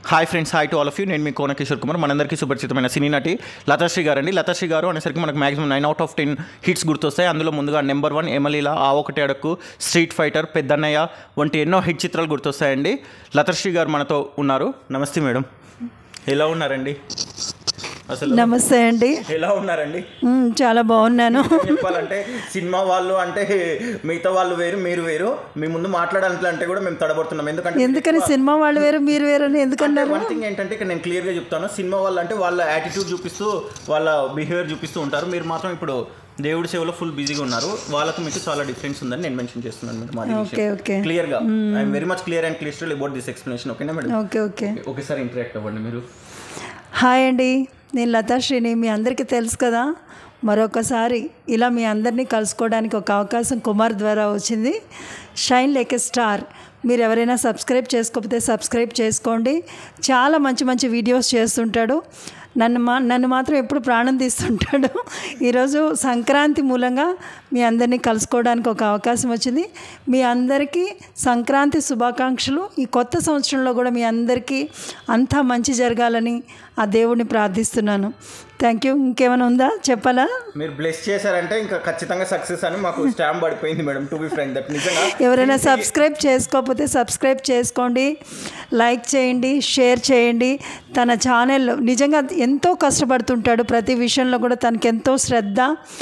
hi friends hi to all of you నేను మీ కోన కిషోర్ కుమార్ మనందరికీ సుపరిచితమైన సినీ నటి లతాశ్రీ గారు అండి లతాశ్రీ గారు అనేసరికి మనకు maximum nine out of ten hits గుర్తొస్తాయి అందులో ముందుగా నెంబర్ వన్ ఎమలీల ఆ ఒకటి అడక్కు స్ట్రీట్ ఫైటర్ పెద్దన్నయ్య వంటి ఎన్నో హిట్ చిత్రాలు గుర్తొస్తాయండి లతాశ్రీ గారు మనతో ఉన్నారు నమస్తే మేడం ఎలా ఉన్నారండి అసలు నమస్తే అండి ఎలా ఉన్నారండి మ్, చాలా బాగున్నాను చెప్పాలంటే సినిమా వాళ్ళు అంటే మిగతా వాళ్ళు వేరు మీరు వేరు మీ ముందు మాట్లాడాలంటే కూడా మేము తడబడుతున్నాం ఎందుకంటే ఎందుకని సినిమా వాళ్ళు వేరు మీరు వేరు అని ఎందుకన్నారు వన్ థింగ్ ఏంటంటే ఇక్కడ నేను క్లియర్గా చెప్తాను సినిమా వాళ్ళు అంటే వాళ్ళ యాటిట్యూడ్ చూపిస్తూ వాళ్ళ బిహేవియర్ చూపిస్తూ ఉంటారు మీరు మాత్రం ఇప్పుడు దేవుడి సేవలో ఫుల్ బిజీగా ఉన్నారు వాళ్ళకు మీకు చాలా డిఫరెన్స్ ఉందని నేను మెన్షన్ చేస్తున్నాను మేడం అది ఓకే ఓకే క్లియర్గా I'm very much clear and crystal about this explanation ఓకేనా మేడం ఓకే ఓకే ఒకేసారి ఇంటరాక్ట్ అవ్వండి మీరు హాయ్ అండి నేను లతాశ్రీని మీ అందరికీ తెలుసు కదా మరొకసారి ఇలా మీ అందరినీ కలుసుకోవడానికి ఒక అవకాశం కుమార్ ద్వారా వచ్చింది షైన్ లైక్ ఎ స్టార్ మీరు ఎవరైనా సబ్స్క్రైబ్ చేసుకోకపోతే సబ్స్క్రైబ్ చేసుకోండి చాలా మంచి మంచి వీడియోస్ చేస్తుంటాడు నన్ను మా నన్ను మాత్రం ఎప్పుడు ప్రాణం తీస్తుంటాడు ఈరోజు సంక్రాంతి మూలంగా మీ అందరినీ కలుసుకోవడానికి ఒక అవకాశం వచ్చింది మీ అందరికీ సంక్రాంతి శుభాకాంక్షలు ఈ కొత్త సంవత్సరంలో కూడా మీ అందరికీ అంతా మంచి జరగాలని ఆ దేవుడిని ప్రార్థిస్తున్నాను థ్యాంక్ యూ ఇంకేమైనా ఉందా చెప్పాలా మీరు బ్లెస్ చేశారంటే ఇంకా ఖచ్చితంగా సక్సెస్ అని మాకు స్టాంప్ పడిపోయింది madam to be friend that నిజంగా ఎవరైనా సబ్స్క్రైబ్ చేసుకోకపోతే సబ్స్క్రైబ్ చేసుకోండి లైక్ చేయండి షేర్ చేయండి తన ఛానల్ నిజంగా ఎంతో కష్టపడుతుంటాడు ప్రతి విషయంలో కూడా తనకి ఎంతో శ్రద్ధ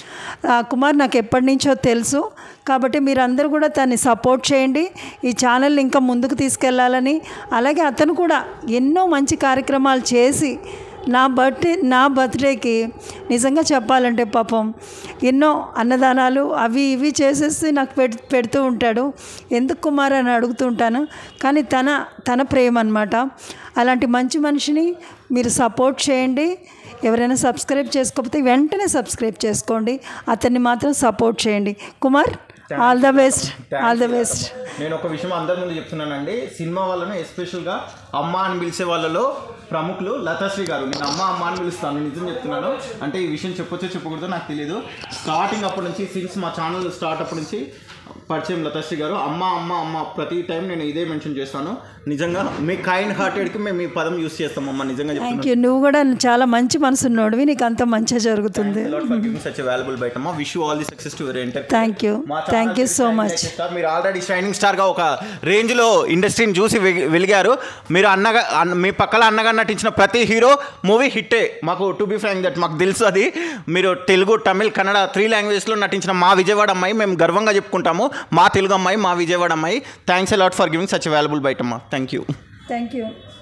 ఆ కుమార్ నాకు ఎప్పటి నుంచో తెలుసు కాబట్టి మీరందరూ కూడా తన్ని సపోర్ట్ చేయండి ఈ ఛానల్ని ఇంకా ముందుకు తీసుకెళ్లాలని అలాగే అతను కూడా ఎన్నో మంచి కార్యక్రమాలు చేసి నా బర్త్డే నా బర్త్డేకి నిజంగా చెప్పాలంటే పాపం ఎన్నో అన్నదానాలు అవి ఇవి చేసేసి నాకు పెడ్ పెడుతూ ఉంటాడు ఎందుకు కుమార్ అని అడుగుతూ ఉంటాను కానీ తన తన ప్రేమ అనమాట అలాంటి మంచి మనిషిని మీరు సపోర్ట్ చేయండి ఎవరైనా సబ్స్క్రైబ్ చేసుకోకపోతే వెంటనే సబ్స్క్రైబ్ చేసుకోండి అతన్ని మాత్రం సపోర్ట్ చేయండి Kumar all the best all the best నేను ఒక విషయం అందరి ముందు చెప్తున్నానండి సినిమా వాళ్ళను ఎస్పెషల్గా అమ్మ అని పిలిచే వాళ్ళలో ప్రముఖులు లతాశ్రీ గారు నేను అమ్మ అమ్మ అని పిలుస్తాను నిజం చెప్తున్నాను అంటే ఈ విషయం చెప్పొచ్చో చెప్పకూడదో నాకు తెలియదు స్టార్టింగ్ అప్పటి నుంచి సిన్స్ మా ఛానల్ స్టార్ట్ అప్పటి నుంచి పరిచయం లతాశ్రీ గారు అమ్మ అమ్మ అమ్మ ప్రతి టైం నేను ఇదే మెన్షన్ చేస్తాను నిజంగా మీ కైండ్ హార్టెడ్కి మేము ఈ పదం యూస్ చేస్తాం అమ్మ నిజంగా చెప్తున్నాను థ్యాంక్ యూ నువ్వు కూడా చాలా మంచి మనసున్నోడివి నీకు అంత మంచిగా జరుగుతుంది సచ్ వాల్యుబుల్ బయట అమ్మ wish you all the success to enter thank you thank you so much sir మీరు ఆల్రెడీ షైనింగ్ స్టార్గా ఒక రేంజ్లో ఇండస్ట్రీని చూసి వె- వెలిగారు మీరు అన్నగా అన్న- మీ పక్కల అన్నగా నటించిన ప్రతి హీరో మూవీ హిట్టే మాకు టు బి ఫ్రాంక్ దట్ మాకు తెలుసు అది మీరు తెలుగు తమిళ్ కన్నడ త్రీ లాంగ్వేజ్లో నటించిన మా విజయవాడ అమ్మాయి మేము గర్వంగా చెప్పుకుంటాము మా తెలుగు అమ్మాయి మా విజయవాడ అమ్మాయి thanks a lot for giving such valuable బయటమ్మా థ్యాంక్ యూ థ్యాంక్ యూ